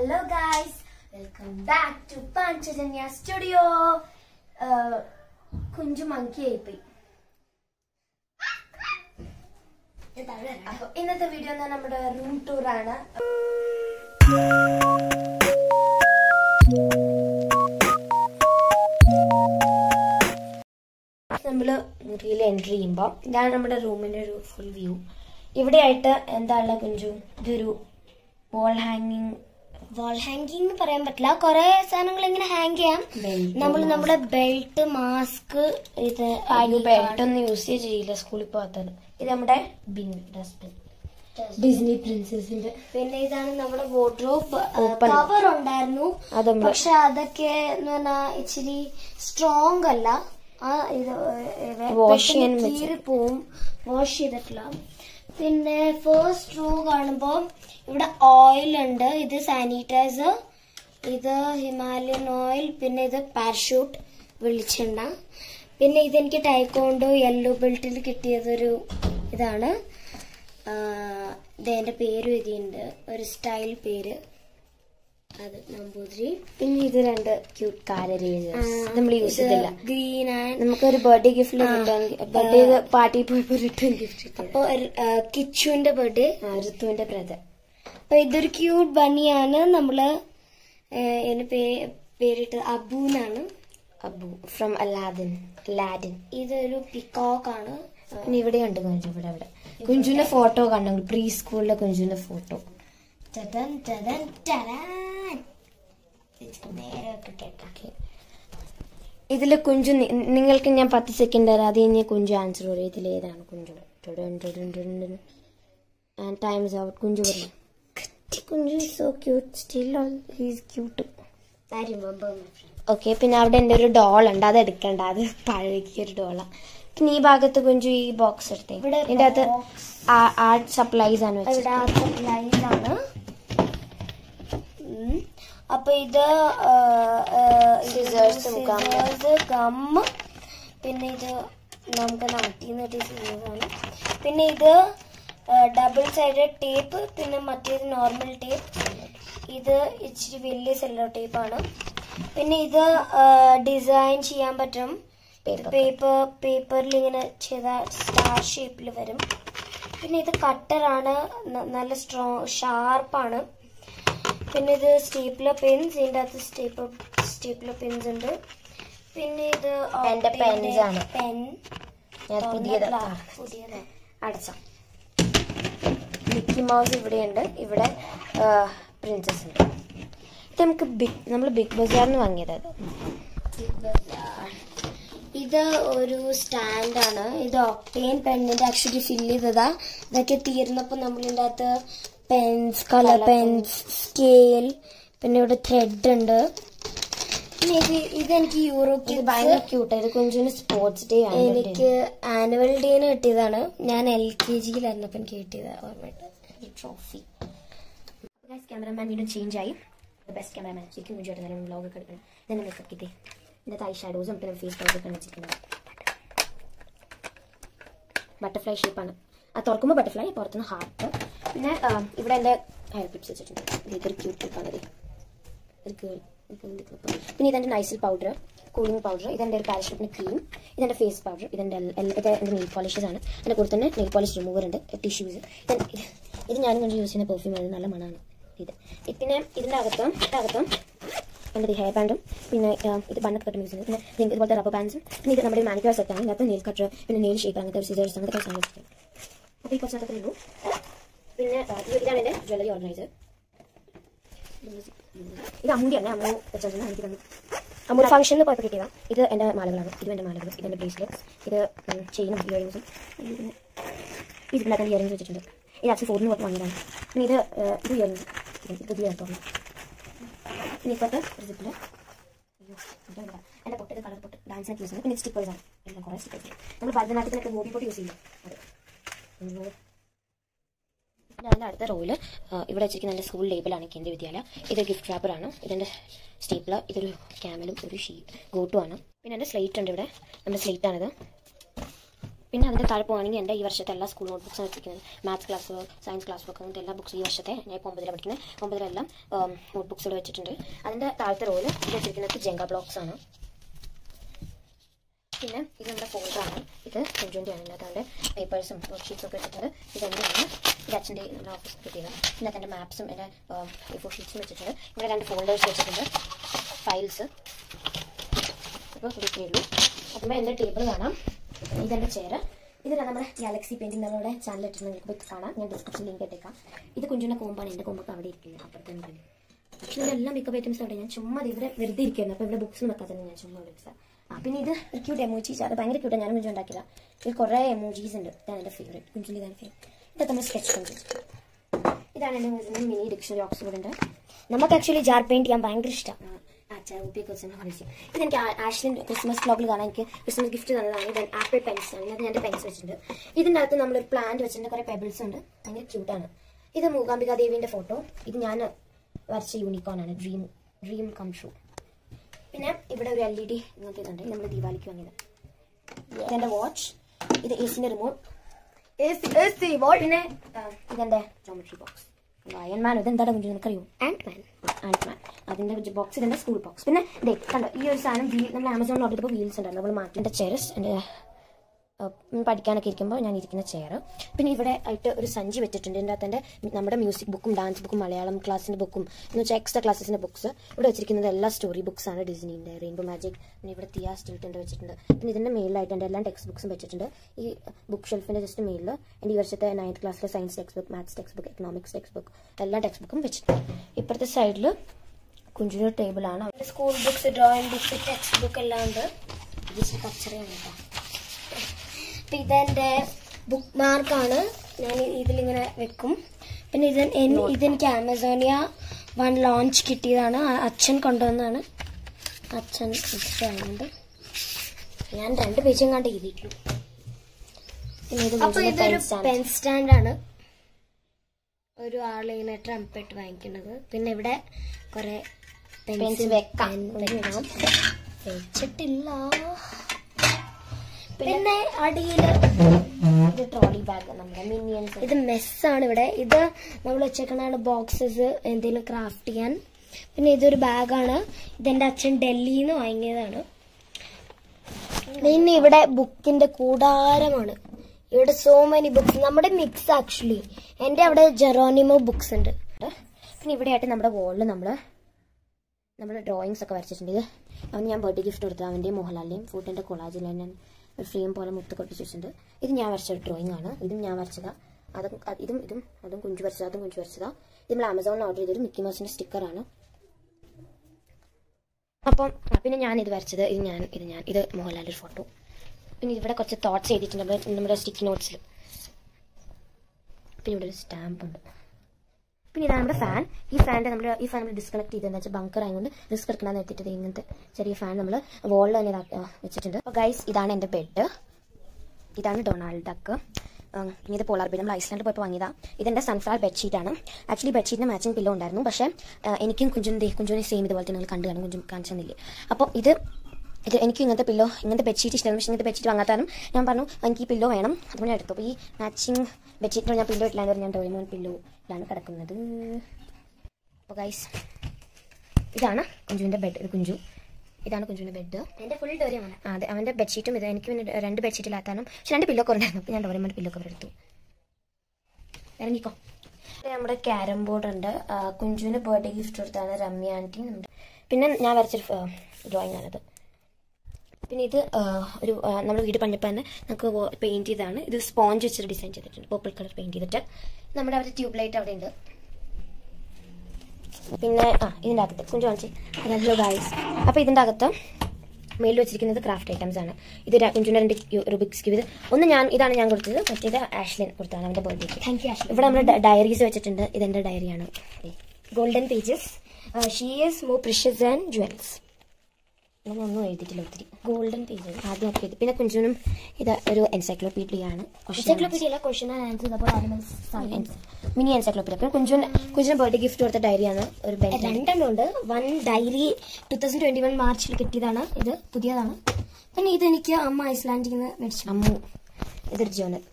Hello guys welcome back to Panchajanya studio Kunju monkey ആയിപ്പോയി അപ്പൊ ഇന്നത്തെ വീഡിയോ നമ്മുടെ റൂം ടൂർ ആണ് നമ്മള് മുറിയിൽ എൻട്രി ചെയ്യുമ്പോൾ ഇതാണ് നമ്മുടെ റൂമിന്റെ ഒരു ഫുൾ വ്യൂ ഇവിടെയായിട്ട് എന്താ ഉള്ള കുഞ്ചു ഇതൊരു വോൾ ഹാങ്ങിങ് വാൾ ഹാങ്കിങ് പറയാൻ പറ്റില്ല കുറെ സാധനങ്ങൾ ഇങ്ങനെ ഹാങ് ചെയ്യാം Belt, നമ്മൾ നമ്മുടെ ബെൽറ്റ് മാസ്ക് ഇത് ബെൽറ്റ് ഒന്നും യൂസ് ചെയ്യില്ല സ്കൂളിൽ പോകാത്തത് ഇത് നമ്മുടെ ബിൻ ഡസ്റ്റ്ബിൻ ഡിസ്നി പ്രിൻസസിന്റെ പിന്നെ ഇതാണ് നമ്മുടെ വാർഡ്രോബ് Open. കവർ ഉണ്ടായിരുന്നു അത് നമ്മള് പക്ഷെ അതൊക്കെ എന്ന് പറഞ്ഞാൽ ഇച്ചിരി സ്ട്രോങ് അല്ല ആ ഇത് Wash ചെയ്യാൻ വെച്ച്. കീറി പോവും വാഷ് ചെയ്തിട്ടില്ല പിന്നെ ഫസ്റ്റ് റോ കാണുമ്പോൾ ഇവിടെ ഓയിൽ ഉണ്ട് ഇത് സാനിറ്റൈസർ ഇത് ഹിമാലയൻ ഓയിൽ പിന്നെ ഇത് പാരഷൂട്ട് വെളിച്ചെണ്ണ പിന്നെ ഇതെനിക്ക് ടൈക്കോണ്ടോ യെല്ലോ ബെൽറ്റിൽ കിട്ടിയതൊരു ഇതാണ് ആ, ഇത് എന്റെ പേര് എഴുതിയിട്ടുണ്ട് ഒരു സ്റ്റൈൽ പേര് അത് നമ്പൂതിരി പിന്നെ ഇത് രണ്ട് ക്യൂട്ട് കാലറേജേഴ്സ് നമ്മൾ യൂസ് ചെയ്തില്ല ഗ്രീൻ ആൻഡ് നമുക്കൊരു ബർത്ത്ഡേ ഗിഫ്റ്റിൽ റിട്ടേൺ ബർത്ത്ഡേ പാർട്ടി പോയപ്പോ റിട്ടേൺ ഗിഫ്റ്റ് കിട്ടിയത് അപ്പൊ കിച്ചുവിന്റെ ബർത്ത്ഡേ ആ, ഋതുവിന്റെ ബ്രദർ അപ്പൊ ഇതൊരു ക്യൂട്ട് ബണ്ണിയാണ് നമ്മള് ഏഹ്, എന്റെ പേ- പേരിട്ട് അബു എന്നാണ് അബു ഫ്രം അലാദിൻ അലാദിൻ ഇതൊരു പിക്കോക്ക് ആണ് പിന്നെ ഇവിടെ ഉണ്ട് കുഞ്ചു ഇവിടെ ഇവിടെ കുഞ്ചുവിന്റെ ഫോട്ടോ കണ്ടു പ്രീ സ്കൂളിലെ കുഞ്ചുവിന്റെ ഫോട്ടോ ടടൻ, ടടൻ, ടടാൻ. ഇത് നേരെ ഒക്കെ കേൾക്കാം ഇതില് കുഞ്ചു നി- നിങ്ങൾക്ക് ഞാൻ പത്ത് സെക്കൻഡ് തരാം അത് കഴിഞ്ഞ് കുഞ്ചു ആൻസർ പറയും ഇതിൽ ഏതാണ് Kunju and times out Kunju പറയും Kunju so cute still he's cute I remember my friend. Okay പിന്നെ അവിടെ എൻ്റെ ഒരു ഡോൾ ഉണ്ട് അത് എടുക്കണ്ട അത് പഴകിയ ഒരു ഡോളാ പിന്നെ ഈ ഭാഗത്ത് കുഞ്ചു ഈ ബോക്സ് എടുത്തേ ഇവിടെ ഇതിന്റെ അകത്ത് box. ആർട്ട് സപ്ലൈസ് ആണ് വെച്ചത് ഇവിടെ ലൈനാണ് അപ്പൊ ഇത് Scissors ഉം gum. ഗം പിന്നെ ഇത് നമുക്ക് നാട്ടിൽ നിന്ന് കിട്ടിയ scissors ആണ് പിന്നെ ഇത് ഡബിൾ സൈഡ് ടേപ്പ് പിന്നെ മറ്റേത് നോർമൽ ടേപ്പ് ഇത് ഇച്ചിരി വലിയ സെല്ലോ ടേപ്പാണ് പിന്നെ ഇത് ഡിസൈൻ ചെയ്യാൻ പറ്റും Paper. പേപ്പർ പേപ്പറിൽ ഇങ്ങനെ ചെയ്ത സ്റ്റാർ ഷേപ്പിൽ വരും പിന്നെ ഇത് കട്ടറാണ് നല്ല സ്ട്രോങ് ഷാർപ്പാണ് പിന്നെ ഇത് സ്റ്റേപ്ലർ പെൻസ് ഇതിൻ്റെ അകത്ത് സ്റ്റേപ്പിൾ സ്റ്റേപ്ലർ പെൻസ് ഉണ്ട് പിന്നെ ഇത് എന്റെ pens ആണ്. പെൻ ഞാൻ പുതിയത് പുതിയതാണ് അടച്ച മിക്കി മൗസ് ഇവിടെയുണ്ട് ഇവിടെ പ്രിൻസസ് ഉണ്ട് ഇത് നമുക്ക് ബിഗ് നമ്മൾ ബിഗ് ബസാറിന് വാങ്ങിയത് അത് ഇത് ഒരു സ്റ്റാൻഡാണ് ഇത് ഒക്ടേൻ പെന്നിന്റെ ആക്ച്വലി ഫില്ല് ചെയ്തതാ ഇതൊക്കെ തീർന്നപ്പോൾ നമ്മൾ ഇതിൻ്റെ അകത്ത് പെൻസ് കളർ പെൻസ് സ്കെയിൽ പിന്നെ ഇവിടെ ത്രെഡ് ഉണ്ട് പിന്നെ ഇത് ഇതെനിക്ക് യൂറോ ഇത് കിഡ്സ് ഭയങ്കര ക്യൂട്ട് ഇത് കുഞ്ചുവിന് സ്പോർട്സ് ഡേ ആണ് എനിക്ക് ആനുവൽ ഡേന് കിട്ടിയതാണ് ഞാൻ എൽ കെ ജിയിലായിരുന്നപ്പോൾ എനിക്ക് കിട്ടിയത് ഓർമ്മയുണ്ട് ഈ ട്രോഫി ക്യാമറമാൻ വീണ്ടും ചേഞ്ച് ആയി ബെസ്റ്റ് ക്യാമറമാൻ ശരിക്കും കുഞ്ചുമായിട്ട് നല്ല വ്ളോഗ് ഒക്കെ എടുക്കണം ഇതെന്നെ മേക്കപ്പ് കിട്ടി ഇതിൻ്റെ ഐ ഷാഡോസും പിന്നെ ഫേസ് പൗഡർ ഒക്കെ വെച്ചിട്ടുണ്ട് ബട്ടർഫ്ലൈ ഷേപ്പാണ് അത് തുറക്കുമ്പോൾ ബട്ടർഫ്ലൈ പുറത്തുനിന്ന് ഹാർട്ട് പിന്നെ ആ, ഇവിടെ എൻ്റെ ഹെയർ ക്ലിപ്സ് വെച്ചിട്ടുണ്ട് ഇത് ഇതൊരു ക്യൂട്ട് ക്ലിപ്പാണ് ഇത് ഒരു girl. ഇത് എന്ത് clip ആ? പിന്നെ ഇതെൻ്റെ നൈസിൽ പൗഡർ കൂളിംഗ് പൗഡർ ഇതെൻ്റെ ഒരു പാരഷൂട്ടിന് ക്രീം ഇതെൻ്റെ ഫേസ് പൗഡർ ഇതെൻ്റെ എൽ- എൽ- ഇത് എൻ്റെ നെയിൽ പോളിഷസ് ആണ് എൻ്റെ കൂടെ തന്നെ നെയിൽ പോളിഷ് റിമൂവർ ഉണ്ട് ടിഷ്യൂസ് ഇത് ഞാനും കൊണ്ട് യൂസ് ചെയ്യുന്ന പെർഫ്യൂം ആണ് നല്ല മണമാണ് ഇത് ഇത് പിന്നെ ഇതിൻ്റെ അകത്തും ഇതിൻ്റെ അകത്തും എൻ്റെ ഹെയർ ബാൻഡും പിന്നെ ആ, ഇത് ബണ്ണൊക്കെ കട്ട് യൂസ് ചെയ്യുന്നത് പിന്നെ നിങ്ങൾക്ക് ഇതുപോലത്തെ റബ്ബർ ബാൻഡ്സും പിന്നെ ഇത് നമ്മുടെ മാനിക്യൂർ സെറ്റാണ് ഇതിനകത്ത് നെയിൽ കട്ടർ പിന്നെ നെയിൽ ഷേപ്പ് അങ്ങനത്തെ ഒരു സിസേഴ്സ് അങ്ങനത്തെ കുറച്ച് സാധനം അപ്പോൾ ഈ കുറച്ച് അകത്തേ ഉള്ളൂ പിന്നെ ആ, ഇത് ഇതാണ് എൻ്റെ ജ്വല്ലറി ഓർഗനൈസർ ഇത് അമ്മൂടിയാണ് അമ്മു വെച്ചിരുന്നത് എനിക്ക് തന്നു അമ്മൂടെ ഫംഗ്ഷനിൽ പോയപ്പോൾ കിട്ടിയതാണ് ഇത് എൻ്റെ മാലകളാണ് ഇത് എൻ്റെ മാലകൾ ഇത് എൻ്റെ ബ്രേസ്ലെറ്റ് ഇത് ചെയിനും ഇയറിങ്സും ഇത് ഇതിനകത്ത് ഇയറിങ്സ് വെച്ചിട്ടുണ്ട് ഇത് ആക്ച്വലി ഫോറിന് പോയപ്പോൾ വാങ്ങിയതാണ് പിന്നെ ഇത് ഏഹ്, ഇത് ഇയറിങ്സ് ഇത് പുതിയ കേട്ടോ പിന്നെ ഇപ്പോഴത്തെ റിസിപ്പിൽ എൻ്റെ പൊട്ട് ഇത് കളർ പൊട്ട് ഡാൻസിനൊക്കെ യൂസ് ചെയ്യുന്നത് പിന്നെ സ്റ്റിക്കേഴ്സാണ് എല്ലാം കുറേ സ്റ്റിക്കേഴ്സ് നമ്മൾ ഭരതനാട്യത്തിനൊക്കെ ഗോപി പൊട്ട് യൂസ് ചെയ്യില്ല അത് ഉം. പിന്നെ അതിൻ്റെ അടുത്ത റോയില് ഇവിടെ വെച്ചിരിക്കുന്ന എൻ്റെ സ്കൂൾ ലേബിളാണ് കേന്ദ്ര വിദ്യാലയ ഇത് ഗിഫ്റ്റ് റാപ്പറാണ് ഇതെൻ്റെ സ്റ്റേപ്പിളർ ഇതൊരു ക്യാമലും ഒരു ഷീ ഗോട്ടും ആണ് പിന്നെ എൻ്റെ സ്ലേറ്റ് ഉണ്ട് ഇവിടെ നമ്മുടെ സ്ലേറ്റ് ആണിത് പിന്നെ അതിൻ്റെ താഴെ പോകുകയാണെങ്കിൽ എൻ്റെ ഈ വർഷത്തെ എല്ലാ സ്കൂൾ നോട്ട് ബുക്സാണ് വെച്ചിരിക്കുന്നത് maths class science class book അങ്ങനത്തെ എല്ലാ ബുക്സ് ഈ വർഷത്തെ ഞാൻ ഇപ്പോൾ ഒമ്പതിലാണ് പഠിക്കുന്നത് ഒമ്പതിലെല്ലാം നോട്ട് ബുക്സുകൾ വെച്ചിട്ടുണ്ട് അതിൻ്റെ താഴത്തെ റോയിൽ ഇത് വെച്ചിരിക്കുന്നത് ജെങ്ക ബ്ലോക്സ് ആണ് പിന്നെ ഇത് നമ്മുടെ ഫോൾഡറാണ് ഇത് കുഞ്ചുവിൻ്റെ ആണ് ഇതിനകത്ത് അതിൻ്റെ പേപ്പേഴ്സും ഷീറ്റ്സും ഒക്കെ വെച്ചിട്ടുണ്ട് ഇതെന്താണ് ഇത് അച്ഛൻ്റെ നമ്മുടെ ഓഫീസിൽ കിട്ടിയത് ഇതിനകത്ത് എൻ്റെ മാപ്സും എൻ്റെ ഈ ഫോർ ഷീറ്റ്സും വെച്ചിട്ടുണ്ട് ഇവിടെ രണ്ട് ഫോൾഡേഴ്സ് വെച്ചിട്ടുണ്ട് ഫയൽസ് അപ്പോൾ ഇതൊക്കെ ഉള്ളൂ അപ്പോൾ എൻ്റെ ടേബിൾ കാണാം ഇതെൻ്റെ ചെയർ ഇതിലാണ് നമ്മുടെ ഗാലക്സി പെയിൻറ്റിംഗ് നമ്മളുടെ ചാനൽ ഇട്ടിട്ട് നിങ്ങൾക്ക് പോയി കാണാം ഞാൻ ഡിസ്ക്രിപ്ഷൻ ലിങ്ക് ഇട്ടേക്കാം ഇത് കുഞ്ചുവിൻ്റെ കോമ്പാണ് എൻ്റെ കോമ്പൊക്കെ അവിടെ ഇരിക്കുന്നത് അപ്പുറത്തെ മുറിയിൽ പക്ഷേ ഇവിടെ എല്ലാം മേക്കപ്പ് ഐറ്റംസ് അവിടെ ഞാൻ ചുമ്മാ ദേ ഇവിടെ വെറുതെ ഇരിക്കുന്നു അപ്പോൾ ഇവിടെ ബുക്സ് വെക്കാത്ത ഞാൻ ചുമ്മാ വിളിച്ചത് ആ പിന്നെ ഇത് ഒരു ക്യൂട്ട് എമോജീസ് അത് ഭയങ്കര ക്യൂട്ടാണ് ഞാനും കുഞ്ചു ഉണ്ടാക്കില്ല ഇതിൽ കുറേ എമോജീസ് ഉണ്ട് ഇതാണ് എൻ്റെ ഫേവറേറ്റ് കുഞ്ചുൻ്റെ ഇതാണ് ഫേവറേറ്റ് ഇതൊക്കെ നമ്മൾ സ്കെച്ച് കൊഞ്ചു ഇതാണ് എൻ്റെ കുഞ്ചിൻ്റെ മിനി ഡിക്ഷണറി ബോക്സ് ഇവിടെ ഉണ്ട് നമുക്ക് ആക്ച്വലി ജാർ പെയിന്റ് ചെയ്യാൻ ഭയങ്കര ഇഷ്ടമാണ് അച്ഛാ ഉപ്പിയെ കുറിച്ച് കളിച്ചു ഇതെനിക്ക് ആ- ആഷ്ലിൻ ക്രിസ്മസ് വ്ലോഗിൽ കാണാൻ എനിക്ക് ക്രിസ്മസ് ഗിഫ്റ്റ് തന്നതാണ് ഇത് ആപ്പിൾ പെൻസ് ആണ് ഇതിനകത്ത് ഞാൻ പെൻസ് വെച്ചിട്ടുണ്ട് ഇതിൻ്റെ അകത്ത് നമ്മളൊരു പ്ലാന്റ് വെച്ചിട്ടുണ്ട് കുറേ പെബിൾസ് ഉണ്ട് ഭയങ്കര ക്യൂട്ടാണ് ഇത് മൂകാംബിക ദേവിൻ്റെ ഫോട്ടോ ഇത് ഞാൻ വരച്ച യൂണിക്കോൺ ആണ് ഡ്രീം ഡ്രീം കം ട്രൂ പിന്നെ ഇവിടെ ഒരു എൽ ഇ ഡി ഇങ്ങനത്തെ ഇതുണ്ട് നമ്മൾ ദീപാവലിക്ക് വാങ്ങിയത് ഇതെൻ്റെ വാച്ച് ഇത് എ സിൻ്റെ റിമോട്ട് പിന്നെ ആ, ഇതെന്റെ ജോമെട്രി ബോക്സ് അയൺമാൻ ഇതെന്താണ് കുഞ്ഞു നിനക്കറിയോ ആൻഡ്മാൻ ആൻഡ്മാൻ അതിന്റെ ബോക്സ് ഇതിന്റെ സ്കൂൾ ബോക്സ് പിന്നെ ദേ കണ്ടോ ഈ ഒരു സാധനം വീൽ നമ്മൾ ആമസോണിൽ ഓർഡർ ചെയ്തപ്പോൾ വീൽസ് ഉണ്ടായിരുന്നു നമ്മൾ മാറ്റിൻ്റെ ചെയർസ് എൻ്റെ പഠിക്കാനൊക്കെ ഇരിക്കുമ്പോൾ ഞാൻ ഇരിക്കുന്ന ചെയർ പിന്നെ ഇവിടെ ആയിട്ട് ഒരു സഞ്ചി വെച്ചിട്ടുണ്ട് ഇതിൻ്റെ അകത്ത് എൻ്റെ നമ്മുടെ മ്യൂസിക് ബുക്കും ഡാൻസ് ബുക്കും മലയാളം ക്ലാസ്സിൻ്റെ ബുക്കും എന്ന് വെച്ചാൽ എക്സ്ട്രാ ക്ലാസ്സിൻ്റെ ബുക്സ് ഇവിടെ വെച്ചിരിക്കുന്നത് എല്ലാ സ്റ്റോറി ബുക്സ് ആണ് ഡിസ്നീൻ്റെ റെയിൻബോ മാജിക് പിന്നെ ഇവിടെ തിയ സ്റ്റിൽട്ടുണ്ട് വെച്ചിട്ടുണ്ട് പിന്നെ ഇതിൻ്റെ മേളിലായിട്ട് എൻ്റെ എല്ലാ ടെക്സ്റ്റ് ബുക്സും വെച്ചിട്ടുണ്ട് ഈ ബുക്ക് ഷെൽഫിൻ്റെ ജസ്റ്റ് മേളിൽ എൻ്റെ ഈ വർഷത്തെ നയൻത്ത് ക്ലാസ്സിലെ science textbook maths textbook economics textbook എല്ലാ ടെക്സ്റ്റ് ബുക്കും വെച്ചിട്ടുണ്ട് ഇപ്പുറത്തെ സൈഡിൽ കുഞ്ചുരു ടേബിളാണ് school books drawing books textbook എല്ലാം ഉണ്ട് ഇത് ഇച്ചിരി കച്ചറയാണ് കേട്ടോ അപ്പൊ ഇതെന്റെ ബുക്ക് മാർക്കാണ് ഞാൻ ഇതിലിങ്ങനെ വെക്കും പിന്നെ ഇത് എൻ- ഇതെനിക്ക് ആമസോണിയ വൺ ലോഞ്ച് കിട്ടിയതാണ് ആ അച്ഛൻ കൊണ്ടുവന്നതാണ് അച്ഛൻ ഇഷ്ടമായത് ഞാൻ രണ്ട് പേജും കണ്ട് എഴുതിയിട്ടുള്ളൂ പിന്നെ ഇത് അപ്പൊ കുഞ്ചുവിന്റെ ഇതൊരു pen stand. പെൻ സ്റ്റാൻഡ് ആണ് ഒരു ആള് ഇങ്ങനെ ട്രംപെട്ട് വാങ്ങിക്കുന്നത് പിന്നെ ഇവിടെ കുറെ Pens വെക്കാം. വെച്ചിട്ടില്ല പിന്നെ അടിയില് ഇത് ട്രോളി ബാഗ് നമ്മുടെ മിനിയൻസ് ഇത് മെസ്സാണ് ഇവിടെ ഇത് നമ്മൾ വെച്ചേക്കണാണ് ബോക്സസ് എന്തെങ്കിലും ക്രാഫ്റ്റ് ചെയ്യാൻ പിന്നെ ഇതൊരു ബാഗാണ് ഇതെന്റെ അച്ഛൻ ഡൽഹിയിൽ നിന്ന് വാങ്ങിയതാണ് പിന്നെ ഇവിടെ ബുക്കിന്റെ കൂടാരമാണ് ഇവിടെ സോ മെനി ബുക്സ് നമ്മുടെ മിക്സ് ആക്ച്വലി എന്റെ അവിടെ ജെറോണിമോ ബുക്സ് ഉണ്ട് പിന്നെ ഇവിടെ ആയിട്ട് നമ്മുടെ വോളിൽ നമ്മൾ നമ്മൾ ഡ്രോയിങ്സ് ഒക്കെ വരച്ചിട്ടുണ്ട് ഇത് അവന് ഞാൻ ബർത്ത്ഡേ ഗിഫ്റ്റ് കൊടുത്തത് അവൻ്റെയും മോഹൻലാലിൻ്റെയും ഫുഡിൻ്റെ കൊളാജിലെല്ലാം ഞാൻ ഒരു ഫ്രെയിം പോലെ മുത്ത് കൊട്ടിച്ച് വെച്ചിട്ടുണ്ട് ഇത് ഞാൻ വരച്ച ഒരു ഡ്രോയിങ് ആണ് ഇതും ഞാൻ വരച്ചതാ അതും അത് ഇതും ഇതും അതും കുഞ്ചു വരച്ചതാ അതും കുഞ്ചു വരച്ചതാ ഇത് നമ്മൾ ആമസോണിൽ ഓർഡർ ചെയ്തൊരു മിക്കി മൗസിൻ്റെ സ്റ്റിക്കറാണ് അപ്പം ആ, പിന്നെ ഞാൻ ഇത് വരച്ചത് ഇത് ഞാൻ ഇത് ഞാൻ ഇത് മോഹൻലാലിൻ്റെ ഫോട്ടോ പിന്നെ ഇവിടെ കുറച്ച് തോട്ട്സ് എഴുതിയിട്ടുണ്ട് നമ്മുടെ നമ്മുടെ സ്റ്റിക്കി നോട്ട്സിൽ പിന്നെ ഇവിടെ ഒരു സ്റ്റാമ്പ് ഉണ്ട് പിന്നെ ഇതാണ് നമ്മുടെ ഫാൻ ഈ ഫാനിന്റെ നമ്മൾ ഈ ഫാൻ നമ്മൾ ഡിസ്കണക്ട് ചെയ്തെന്ന് വെച്ചാൽ ബങ്കർ ആയതുകൊണ്ട് റിസ്ക് എടുക്കണം നിർത്തിയിട്ട് ഇങ്ങനത്തെ ചെറിയ ഫാൻ നമ്മൾ വോളിൽ തന്നെ ഇതാ- ആ, വെച്ചിട്ടുണ്ട് അപ്പോൾ ഗൈസ് ഇതാണ് എൻ്റെ ബെഡ് ഇതാണ് ഡൊണാൾഡ് ഡക്ക് പിന്നെ ഇത് പോളാർ ബെഡ് നമ്മൾ ഐസ്ലാൻഡിൽ പോയപ്പോൾ വാങ്ങിയതാ ഇതെൻ്റെ സൺഫ്ലവർ ബെഡ്ഷീറ്റാണ് ആക്ച്വലി ബെഡ്ഷീറ്റിന് മാച്ചിങ് പില്ലോ ഉണ്ടായിരുന്നു പക്ഷേ ആ, എനിക്കും കുഞ്ചും ദേ കുഞ്ചുവിനെ സെയിം ഇതുപോലെ തന്നെ നിങ്ങൾ കണ്ടു കാണും കുഞ്ചും കാണിച്ചു തന്നില്ലേ അപ്പോൾ ഇത് ഇത് എനിക്ക് ഇങ്ങനത്തെ പില്ലോ ഇങ്ങനത്തെ ബെഡ്ഷീറ്റ് ഇഷ്ടമാണ് പക്ഷേ ഇങ്ങനത്തെ ബെഡ്ഷീറ്റ് വാങ്ങാത്താലും ഞാൻ പറഞ്ഞു എനിക്ക് ഈ പില്ലോ വേണം അതുകൊണ്ട് ഞാൻ എടുത്തു അപ്പോൾ ഈ മാച്ചിങ് ബെഡ്ഷീറ്റിനോട് ഞാൻ പില്ലോ ഇട്ടില്ലാന്ന് പറഞ്ഞ് ഞാൻ ഡോറിമോൻ പില്ലോയിലാണ് കിടക്കുന്നത് അപ്പോൾ ഗൈസ് ഇതാണ് കുഞ്ചുവിൻ്റെ ബെഡ് ഇത് കുഞ്ചു ഇതാണ് കുഞ്ചുവിൻ്റെ ബെഡ് എന്റെ ഫുൾ ഡോറിയാണ് ആ, അതെ അവൻ്റെ ബെഡ്ഷീറ്റും ഇത് എനിക്ക് പിന്നെ രണ്ട് ബെഡ്ഷീറ്റിലാത്താനും പക്ഷെ രണ്ട് പില്ലോ കുറഞ്ഞായിരുന്നു അപ്പോൾ ഞാൻ ഡോറിമോൻ പില്ലോ കവർ എടുത്തു ഇറങ്ങിക്കോ ഇത് നമ്മുടെ ക്യാരം ബോർഡ് ഉണ്ട് ആ, കുഞ്ചുവിന് ബർത്ത്ഡേ ഗിഫ്റ്റ് കൊടുത്താണ് രമ്യ ആൻറ്റി നമ്മുടെ പിന്നെ ഞാൻ വരച്ചൊരു ഡ്രോയിങ് ആണത് പിന്നെ ഇത് ആ, ഒരു നമ്മൾ വീട് പണിയപ്പോൾ തന്നെ നമുക്ക് പെയിൻറ് ചെയ്താണ് ഇത് സ്പോഞ്ച് വെച്ചിട്ട് ഡിസൈൻ ചെയ്തിട്ടുണ്ട് പർപ്പിൾ കളർ പെയിൻറ് ചെയ്തിട്ട് നമ്മുടെ അവിടെ ട്യൂബ് ലൈറ്റ് അവിടെ ഉണ്ട് പിന്നെ ആ ഇതിൻ്റെ അകത്ത് കുഞ്ചു കാണിച്ച് ഹലോ ഗായ്സ് അപ്പോൾ ഇതിൻ്റെ അകത്ത് മേലിൽ വെച്ചിരിക്കുന്നത് ക്രാഫ്റ്റ് ഐറ്റംസ് ആണ് ഇത് ര- കുഞ്ചുവിൻ്റെ രണ്ട് റുബിക്സ് ക്യൂബ് ഇത് ഒന്ന് ഞാൻ ഇതാണ് ഞാൻ കൊടുത്തത് മറ്റേത് ആഷ്ലിൻ കൊടുത്തതാണ് അവൻ്റെ ബർത്ത്ഡേക്ക് താങ്ക് യു ആഷ്ലി ഇവിടെ നമ്മൾ ഡയറീസ് വെച്ചിട്ടുണ്ട് ഇതെന്റെ ഡയറിയാണ് golden pages she is more precious and jewels ഒന്നും എഴുതിയിട്ടില്ല ഒത്തിരി ഗോൾഡൻ പേജസ് ആദ്യം ഒക്കെ എഴുതി പിന്നെ കുഞ്ചുനും ഇത് ഒരു എൻസൈക്ലോപീഡിയ ആണ് എൻസൈക്ലോപീഡിയ അല്ല ക്വസ്റ്റൻ ആൻഡ് ആൻസർ അപ്പോൾ ആനിമൽസ് സയൻസ് മിനി എൻസൈക്ലോപീഡിയ പിന്നെ കുഞ്ചുൻ കുഞ്ചുന് ബർത്ത്ഡേ ഗിഫ്റ്റ് കൊടുത്ത ഡയറിയാണ് ഒരു ബെഡ് രണ്ടെണ്ണം ഉണ്ട് one diary two thousand twenty one മാർച്ചിൽ കിട്ടിയതാണ് ഇത് പുതിയതാണ് പിന്നെ ഇതെനിക്ക് അമ്മ ഐസ്ലാൻഡിൽ നിന്ന് മേടിച്ചു അമ്മു ഇതൊരു ജേണൽ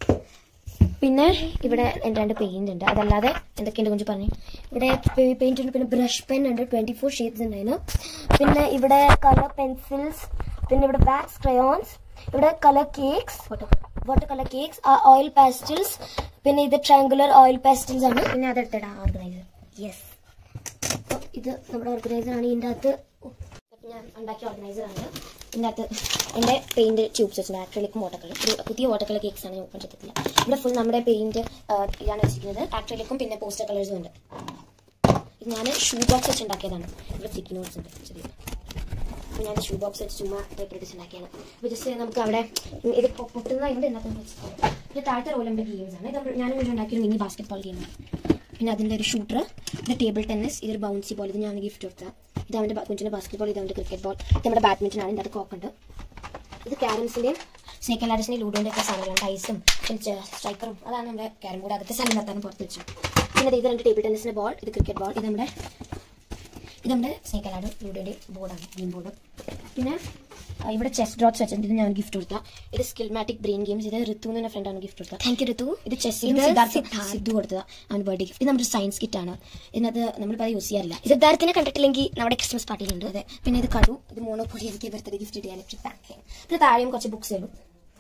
പിന്നെ ഇവിടെ എൻ്റെ രണ്ട് പെയിന്റ് ഉണ്ട് അതല്ലാതെ എന്തൊക്കെയുണ്ട് കുഞ്ചു പറഞ്ഞു ഇവിടെ പെയിന്റ് ഉണ്ട് പിന്നെ ബ്രഷ് പെൻ ഉണ്ട് ട്വന്റി ഫോർ ഷെയ്ഡ്സ് ഉണ്ട് അതിന് പിന്നെ ഇവിടെ കളർ പെൻസിൽസ് പിന്നെ ഇവിടെ വാക്സ് ക്രയോൺസ് ഇവിടെ colour cakes water colour cakes oil pastels പിന്നെ ഇത് ട്രയാങ്കുലർ ഓയിൽ പാസ്റ്റൽസ് ആണ് പിന്നെ അതെടുത്തടാ ഓർഗനൈസർ യെസ് ഇത് നമ്മുടെ ഓർഗനൈസർ ആണ് ഇതിൻ്റെ അകത്ത് ഞാൻ ഉണ്ടാക്കിയ ഓർഗനൈസർ ആണ് ഇതിനകത്ത് എൻ്റെ പെയിന്റ് ട്യൂബ്സ് വെച്ചിട്ടുണ്ട് ആക്രിലിക് വാട്ടർ കളർ ഒരു പുതിയ വാട്ടർ കളർ കേക്ക്സ് ആണ് ഞാൻ ഓപ്പൺ ചെയ്തിട്ടില്ല ഇവിടെ ഫുൾ നമ്മുടെ പെയിന്റ് ഇതാണ് വെച്ചിരിക്കുന്നത് ആക്രിലിക്കും പിന്നെ പോസ്റ്റർ കളേഴ്സും ഉണ്ട് ഇത് ഞാൻ ഷൂ ബോക്സ് വെച്ച് ഉണ്ടാക്കിയതാണ് ഇവിടെ സ്റ്റിക്കി നോട്ട്സ് ഉണ്ട് ചെറിയ അപ്പോൾ ഞാൻ ഷൂ ബോക്സ് വെച്ച് ചുമ്മാ ടൈപ്പ് വെച്ച് ഉണ്ടാക്കിയാണ് അപ്പോൾ ജസ്റ്റ് നമുക്ക് അവിടെ ഇത് പൊ- പൊട്ടുന്ന ഉണ്ട് എന്നൊക്കെ വെച്ചിട്ടുണ്ട് പിന്നെ താഴത്തെ ഒളിമ്പിക് ഗെയിംസ് ആണ് ഇത് നമ്മൾ- ഞാനും ഇവിടെ ഉണ്ടാക്കിയ ഒരു മിനി ബാസ്കറ്റ് ബോൾ ഗെയിമാണ് പിന്നെ അതിൻ്റെ ഒരു ഷൂട്ടർ ഇത് ടേബിൾ ടെന്നീസ് ഇതൊരു ബൗൺസി ബോൾ ഇത് ഞാൻ ഗിഫ്റ്റ് കൊടുത്ത ഇത് അവൻ്റെ കുഞ്ചിൻ്റെ ബാസ്കറ്റ് ബോൾ ഇത് അവൻ്റെ ക്രിക്കറ്റ് ബോൾ ഇത് നമ്മുടെ ബാഡ്മിൻ്റൺ ആണ് ഇതിൻ്റെ അത് കോക്കുണ്ട് ഇത് ക്യാരംസിൻ്റെയും സ്നേക്ക് ലാഡേഴ്സിൻ്റെയും ലൂഡോൻ്റെ ഒക്കെ സാധനങ്ങളാണ് ടൈസും പിന്നെ സ്ട്രൈക്കറും അതാണ് നമ്മുടെ ക്യാരം ബോർഡ് അകത്തെ സാധനം നടത്താൻ പുറത്ത് വെച്ചു പിന്നെ ഇത് രണ്ട് ടേബിൾ ടെന്നീസിൻ്റെ ബോൾ ഇത് ക്രിക്കറ്റ് ബോൾ ഇത് നമ്മുടെ ഇത് നമ്മുടെ സ്നേക്ക് ലാഡ് ലൂഡോയുടെ ബോർഡാണ് ഗെയിം ബോർഡ് പിന്നെ ആ, ഇവിടെ ചെസ് ഡ്രോട്ട്സ് വെച്ചിട്ടുണ്ട് ഇത് ഞാൻ ഗിഫ്റ്റ് കൊടുത്ത ഇത് സ്കിൽമാറ്റിക് ബ്രെയിൻ ഗെയിംസ് ഇത് ഋതു എന്ന ഫ്രണ്ടാണ് ഗിഫ്റ്റ് കൊടുത്തത് താങ്ക് യു ഋതു ഇത് ചെസ് ഇത് സിദ്ധാർത്ഥ സിദ്ധാർത്ഥ്. സിദ്ധു കൊടുത്തത് അവന് ബർത്ത്ഡേ ഗിഫ്റ്റ് ഇത് നമ്മുടെ സയൻസ് കിറ്റ് ആണ് ഇതിനകത്ത് നമ്മളിപ്പോൾ അത് യൂസ് ചെയ്യാറില്ല സിദ്ധാർത്ഥിനെ കണ്ടിട്ടില്ലെങ്കിൽ നമ്മുടെ ക്രിസ്മസ് പാർട്ടിയിലുണ്ട് അതെ പിന്നെ ഇത് കടു ഇത് മോണോപ്പൊടി എനിക്ക് ബർത്ത്ഡേ ഗിഫ്റ്റ് കിട്ടിയ ഇലക്ട്രിക് പാക്ക് പിന്നെ താഴെയും കുറച്ച് ബുക്സ് ഉള്ളൂ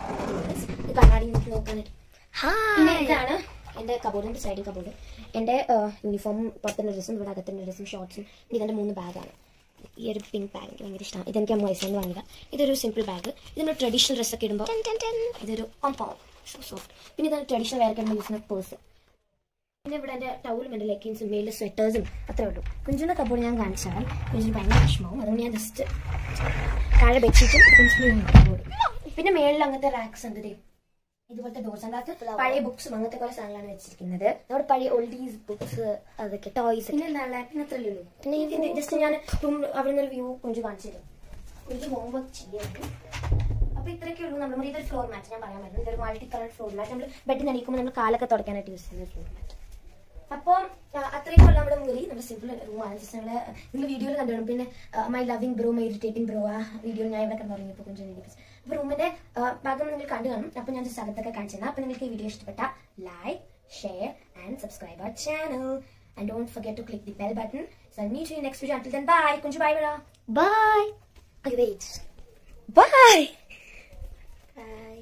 ഇത് കണ്ണാടി നോക്കി നോക്കാനായിട്ട് പിന്നെ ഇതാണ് എൻ്റെ കബോർഡിൻ്റെ സൈഡിൽ കബോർഡ് എൻ്റെ യൂണിഫോം പുറത്തുള്ള ഡ്രസ്സും ഇവിടെ അകത്തുള്ള ഡ്രസ്സും ഷോർട്സും പിന്നെ ഇതെൻ്റെ മൂന്ന് ബാഗാണ് ഈ ഒരു പിങ്ക് ബാഗ് എനിക്ക് ഭയങ്കര ഇഷ്ടമാണ് ഇതെനിക്ക് അമ്മ വയസ്സിൽ വാങ്ങിയതാണ് ഇതൊരു സിമ്പിൾ ബാഗ് ഇത് നമ്മൾ ട്രഡീഷണൽ ഡ്രസ്സൊക്കെ ഇടുമ്പോൾ ഇതൊരു പമ്പോ സോഫ്റ്റ് പിന്നെ ഇതാണ് ട്രഡീഷണൽ വേറെ യൂസ് ചെയ്യുന്ന പേഴ്സ് പിന്നെ ഇവിടെ എൻ്റെ ടൗലും എൻ്റെ ലെഗിൻസും മേലിൽ സ്വെറ്റേഴ്സും അത്രേ ഉള്ളൂ കുഞ്ചിൻ്റെ കബോർഡ് ഞാൻ കാണിച്ചാൽ കുഞ്ചിന് ഭയങ്കര വിഷമവും അതുകൊണ്ട് ഞാൻ ജസ്റ്റ് താഴെ ബെഡ്ഷീറ്റും കുഞ്ചിന് കബോർഡ് പിന്നെ മേളിൽ അങ്ങനത്തെ റാക്സ് ഉണ്ട് ദേ. ഇതുപോലത്തെ ഡോർസ് അതിനകത്ത് പഴയ ബുക്സും അങ്ങനത്തെ കുറെ സാധനങ്ങളാണ് വെച്ചിരിക്കുന്നത് നമ്മുടെ പഴയ ഓൾഡീസ് ബുക്സ് അതൊക്കെ ടോയ്സ് പിന്നെ എന്താണ് പിന്നെ അത്രയല്ലേ ഉള്ളൂ പിന്നെ ജസ്റ്റ് ഞാൻ റൂം അവിടെ നിന്ന് ഒരു വ്യൂ കുഞ്ചു കാണിച്ചു തരും കുഞ്ചു ഹോംവർക്ക് ചെയ്യാറുണ്ട് അപ്പൊ ഇത്രയൊക്കെ ഉള്ളൂ നമ്മൾ ഇതൊരു ഫ്ലോർ മാറ്റ് ഞാൻ പറയാൻ പറ്റും ഇതൊരു മൾട്ടി കളർ ഫ്ലോർ മാറ്റ് നമ്മൾ ബെഡിൽ നടിക്കുമ്പോൾ നമ്മൾ കാലൊക്കെ തുടയ്ക്കാനായിട്ട് യൂസ് ചെയ്യുന്ന ഫ്ലോർ മാറ്റ് അപ്പോൾ അത്രയും ഉള്ള നമ്മുടെ മുറി നമ്മുടെ സിമ്പിൾ റൂമാണ് ജസ്റ്റ് ഞങ്ങൾ നിങ്ങൾ വീഡിയോയിൽ കണ്ടുവരും പിന്നെ my loving bro my irritating bro ആ വീഡിയോ ഞാൻ ഇവിടെ കണ്ടു തുടങ്ങിയപ്പോൾ കുഞ്ചു വീഡിയോസ് അപ്പോൾ റൂമിന്റെ ഭാഗം നിങ്ങൾ കണ്ടു കാണും അപ്പോൾ ഞാൻ ജസ്റ്റ് അകത്തൊക്കെ കാണിച്ചു തരാം അപ്പോൾ നിങ്ങൾക്ക് ഈ വീഡിയോ ഇഷ്ടപ്പെട്ട like share and subscribe our channel and don't forget to click the bell button so meet you next video until then bye Kunju bye പറ ബൈ വെയിറ്റ് ബൈ ബൈ